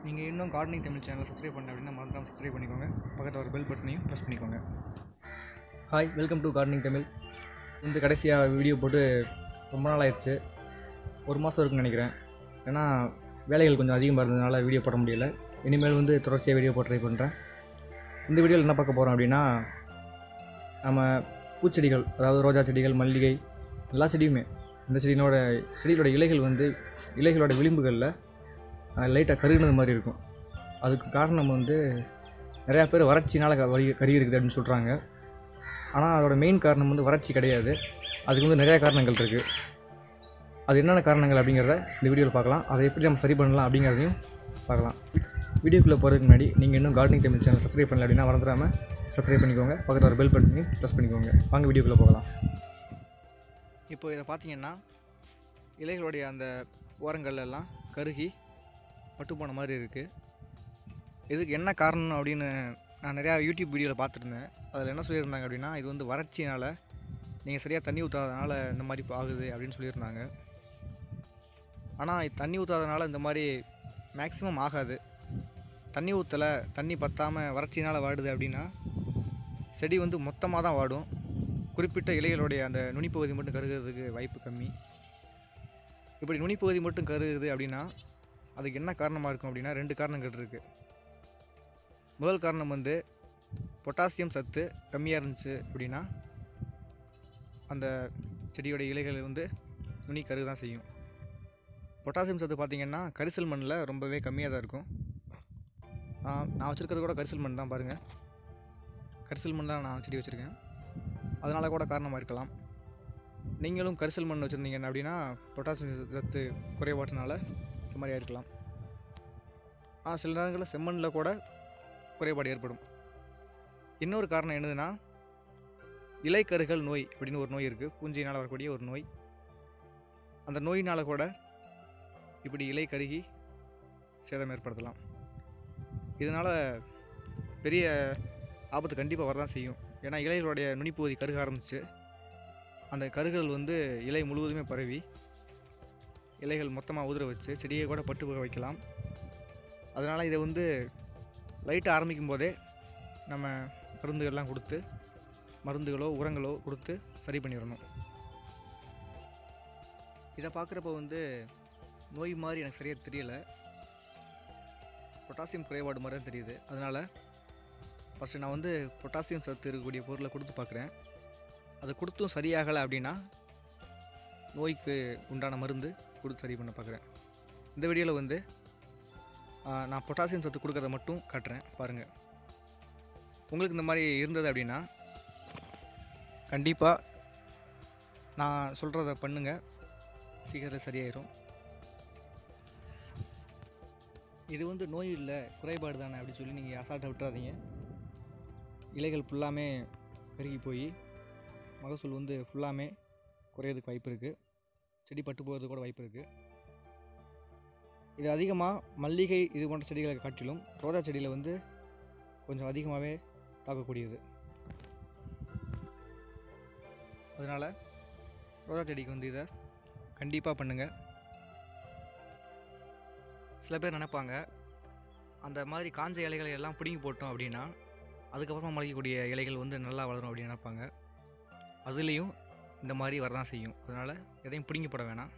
நீங்கள் இன்னும் கார்டனிங் தமிழ் சேனலை சப்ஸ்கிரைப் பண்ணல அப்படின்னா மறந்துடாம சப்ஸ்கிரைப் பண்ணிக்கோங்க பக்கத்தில் ஒரு பெல் பட்டனையும் ப்ரெஸ் பண்ணிக்கோங்க hi welcome to gardening Tamil இந்த கடைசியாக வீடியோ போட்டு ரொம்ப நாள் ஆயிடுச்சு ஒரு மாதம் இருக்குன்னு நினைக்கிறேன் ஏன்னா வேலைகள் கொஞ்சம் அதிகமாக இருந்ததுனால வீடியோ போட முடியல இனிமேல் வந்து தொடர்ச்சியாக வீடியோ போட ட்ரை பண்ணுறேன் இந்த வீடியோவில் என்ன பார்க்க போகிறோம் அப்படின்னா நம்ம பூச்செடிகள் அதாவது ரோஜா செடிகள் மல்லிகை எல்லா செடியுமே இந்த செடியினோட செடிகளோட இலைகள் வந்து இலைகளோட விளிம்புகளில் லைட்டாக கருகுனது மாதிரி இருக்கும் அதுக்கு காரணம் வந்து நிறையா பேர் வறட்சினால் க- வரி கறி இருக்குது அப்படின்னு சொல்கிறாங்க ஆனால் அதோட மெயின் காரணம் வந்து வறட்சி கிடையாது அதுக்கு வந்து நிறையா காரணங்கள் இருக்குது அது என்னென்ன காரணங்கள் அப்படிங்கிறத இந்த வீடியோவில் பார்க்கலாம் அதை எப்படி நம்ம சரி பண்ணலாம் அப்படிங்கிறதையும் பார்க்கலாம் வீடியோக்குள்ளே போகிறதுக்கு முன்னாடி நீங்கள் இன்னும் கார்டனிங் தமிழ் சேனல் சப்ஸ்கிரைப் பண்ணல அப்படின்னா மறந்துடாமல் சப்ஸ்கிரைப் பண்ணிக்கோங்க பக்கத்தில் ஒரு பெல் பட்டனையும் ப்ரெஸ் பண்ணிக்கோங்க வாங்க வீடியோக்குள்ளே போகலாம் இப்போ இதை பார்த்தீங்கன்னா இலைகளுடைய அந்த ஓரங்கள்ல எல்லாம் கருகி பட்டு போன மாதிரி இருக்குது இதுக்கு என்ன காரணம் அப்படின்னு நான் நிறையா யூடியூப் வீடியோவில் பார்த்துருந்தேன் அதில் என்ன சொல்லியிருந்தாங்க அப்படின்னா இது வந்து வறட்சினால் நீங்கள் சரியாக தண்ணி ஊற்றாதனால இந்த மாதிரி இப்போ ஆகுது அப்படின்னு சொல்லியிருந்தாங்க ஆனால் தண்ணி ஊற்றாதனால இந்த மாதிரி மேக்ஸிமம் ஆகாது தண்ணி ஊற்றலை தண்ணி பத்தாமல் வறட்சினால் வாடுது அப்படின்னா செடி வந்து மொத்தமாக தான் வாடும் குறிப்பிட்ட இலைகளுடைய அந்த நுனிப்பகுதி மட்டும் கருகிறதுக்கு வாய்ப்பு கம்மி இப்படி நுனிப்பகுதி மட்டும் கருகுது அப்படின்னா அதுக்கு என்ன காரணமாக இருக்கும் அப்படின்னா ரெண்டு காரணங்கள் இருக்குது முதல் காரணம் வந்து பொட்டாசியம் சத்து கம்மியாக இருந்துச்சு அப்படின்னா அந்த செடியோட இலைகள் வந்து நுனி கருகு தான் செய்யும் பொட்டாசியம் சத்து பார்த்திங்கன்னா கரிசல் மண்ணில் ரொம்பவே கம்மியாக தான் இருக்கும் நான் நான் வச்சுருக்கிறது கூட கரிசல் மண் தான் பாருங்கள் கரிசல் மண் தான் நான் செடி வச்சுருக்கேன் அதனால கூட காரணமாக இருக்கலாம் நீங்களும் கரிசல் மண் வச்சுருந்தீங்க அப்படின்னா பொட்டாசியம் சத்து குறைபாட்டினால இந்த மாதிரி இருக்கலாம் ஆ சில நேரங்களில் செம்மண்ணில் கூட குறைபாடு ஏற்படும் இன்னொரு காரணம் என்னதுன்னா இலைக்கருகள் நோய் அப்படின்னு ஒரு நோய் இருக்குது பூஞ்சையினால் வரக்கூடிய ஒரு நோய் அந்த நோயினால் கூட இப்படி இலை கருகி சேதம் ஏற்படுத்தலாம் இதனால் பெரிய ஆபத்து கண்டிப்பாக வரதான் செய்யும் ஏன்னா இலைகளுடைய நுனிப்பகுதி கருக ஆரம்பிச்சு அந்த கருகள் வந்து இலை முழுவதுமே பரவி இலைகள் மொத்தமாக உதிர வச்சு செடியை கூட பட்டு போக வைக்கலாம் அதனால் இதை வந்து லைட்டாக ஆரம்பிக்கும் போதே நம்ம மருந்துகள்லாம் கொடுத்து மருந்துகளோ உரங்களோ கொடுத்து சரி பண்ணிடணும் இதை பார்க்குறப்ப வந்து நோய் மாதிரி எனக்கு சரியாக தெரியல பொட்டாசியம் குறைபாடு மாதிரி தான் தெரியுது அதனால் ஃபஸ்ட்டு நான் வந்து பொட்டாசியம் சத்து இருக்கக்கூடிய பொருளை கொடுத்து பார்க்குறேன் அது கொடுத்தும் சரியாகலை அப்படின்னா நோய்க்கு உண்டான மருந்து கொடுத்து சரி பண்ண பார்க்குறேன் இந்த வீடியோவில் வந்து ஆ, நான் பொட்டாசியம் சத்து கொடுக்கறத மட்டும் காட்டுறேன் பாருங்கள் உங்களுக்கு இந்த மாதிரி இருந்தது அப்படின்னா கண்டிப்பாக நான் சொல்கிறத பண்ணுங்கள் சீக்கிரத்தில் சரியாயிரும் இது வந்து நோய் இல்லை குறைபாடு தானே அப்படின்னு சொல்லி நீங்கள் அசால்ட்டாக விட்டுறாதீங்க இலைகள் ஃபுல்லாமே கருகி போய் மகசூல் வந்து ஃபுல்லாமே குறையிறதுக்கு வாய்ப்பு இருக்குது செடி பட்டு போகிறதுக்கு கூட வாய்ப்பு இருக்குது இது அதிகமாக மல்லிகை இது போன்ற செடிகளை காட்டிலும் ரோஜா செடியில் வந்து கொஞ்சம் அதிகமாகவே தாக்கக்கூடியது அதனால் ரோஜா செடிக்கு வந்து இதை கண்டிப்பாக பண்ணுங்கள் சில பேர் நினைப்பாங்க அந்த மாதிரி காஞ்ச இலைகளை எல்லாம் பிடுங்கி போட்டோம் அப்படின்னா அதுக்கப்புறமா முளைக்கக்கூடிய இலைகள் வந்து நல்லா வளரும் அப்படின்னு நினைப்பாங்க அதுலேயும் இந்த மாதிரி வரதான் செய்யும் அதனால் எதையும் பிடுங்கி போட வேணாம்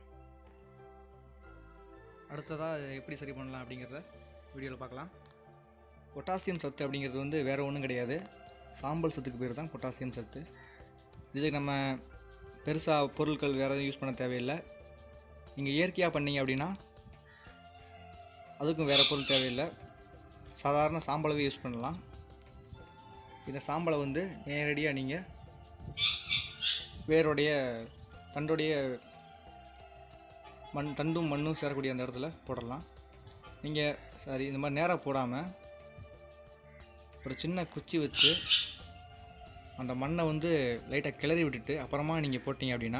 அடுத்ததாக எப்படி சரி பண்ணலாம் அப்படிங்கிறத வீடியோவில் பார்க்கலாம் பொட்டாசியம் சத்து அப்படிங்கிறது வந்து வேறு ஒன்றும் கிடையாது சாம்பல் சத்துக்கு பேர் தான் பொட்டாசியம் சத்து இதுக்கு நம்ம பெருசாக பொருட்கள் வேறு எதுவும் யூஸ் பண்ண தேவையில்லை நீங்கள் இயற்கையாக பண்ணீங்க அப்படின்னா அதுக்கும் வேறு பொருள் தேவையில்லை சாதாரண சாம்பலவே யூஸ் பண்ணலாம் இந்த சாம்பலை வந்து நேரடியாக நீங்கள் வேருடைய தண்டுடைய மண் தண்டும் மண்ணும் சேரக்கூடிய அந்த இடத்துல போடலாம் நீங்கள் சரி இந்த மாதிரி நேராக போடாமல் ஒரு சின்ன குச்சி வச்சு அந்த மண்ணை வந்து லைட்டாக கிளறி விட்டுட்டு அப்புறமா நீங்கள் போட்டீங்க அப்படின்னா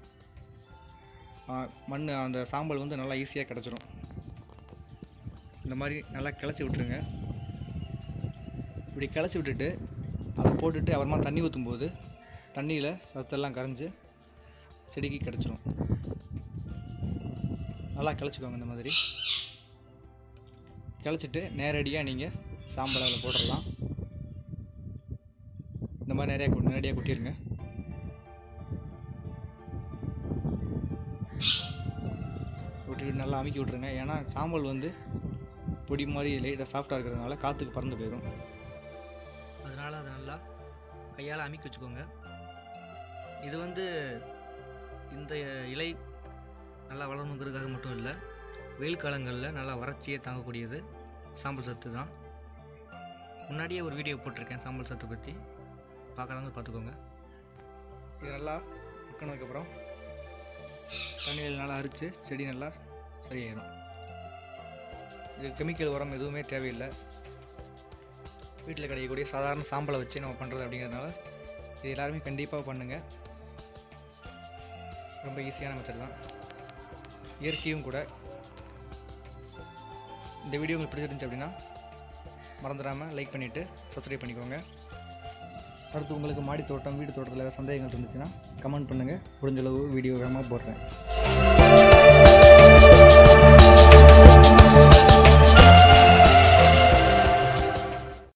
ஆ, மண் அந்த சாம்பல் வந்து நல்லா ஈஸியாக கிடச்சிரும் இந்த மாதிரி நல்லா கிளச்சி விட்டுருங்க இப்படி கிளச்சி விட்டுட்டு அதை போட்டுட்டு அப்புறமா தண்ணி ஊற்றும்போது தண்ணியில் சத்தெல்லாம் கரைஞ்சி செடிக்கு கிடச்சிரும் நல்லா கிளச்சிக்கோங்க இந்த மாதிரி கிளச்சிட்டு நேரடியாக நீங்கள் சாம்பல் அதில் போட்டுடலாம் இந்த மாதிரி நிறையா கொ- நேரடியாக கொட்டிடுங்க விட்டுட்டு நல்லா அமுக்கி விட்ருங்க ஏன்னா சாம்பல் வந்து பொடி மாதிரி லைட்டாக சாஃப்டாக இருக்கிறதுனால காற்றுக்கு பறந்து போயிடும் அதனால் அதை நல்லா கையால் அமுக்கி வச்சுக்கோங்க இது வந்து இந்த இலை நல்லா வளரணுங்கிறதுக்காக மட்டும் இல்லை வெயில் காலங்களில் நல்லா வறட்சியை தாங்கக்கூடியது சாம்பல் சத்து தான் முன்னாடியே ஒரு வீடியோ போட்டிருக்கேன் சாம்பல் சத்தை பற்றி பார்க்குறவங்க பார்த்துக்கோங்க இது நல்லா முக்கினதுக்கப்புறம் தண்ணியில் நல்லா அரித்து செடி நல்லா சரியாயிடும் இது கெமிக்கல் உரம் எதுவுமே தேவையில்லை வீட்டில் கிடைக்கக்கூடிய சாதாரண சாம்பலை வச்சு நம்ம பண்ணுறது அப்படிங்கிறதுனால இது எல்லாருமே கண்டிப்பாக பண்ணுங்கள் ரொம்ப ஈஸியான மெத்தட் தான் இயற்கையும் கூட இந்த வீடியோ உங்களுக்கு பிடிச்சிருந்துச்சு அப்படின்னா மறந்துடாமல் லைக் பண்ணிவிட்டு சப்ஸ்கிரைப் பண்ணிக்கோங்க அடுத்து உங்களுக்கு மாடி தோட்டம் வீடு தோட்டத்தில் ஏதாவது சந்தேகங்கள் இருந்துச்சுன்னா கமெண்ட் பண்ணுங்கள் முடிஞ்ச அளவு வீடியோ வேகமாக போடுறேன்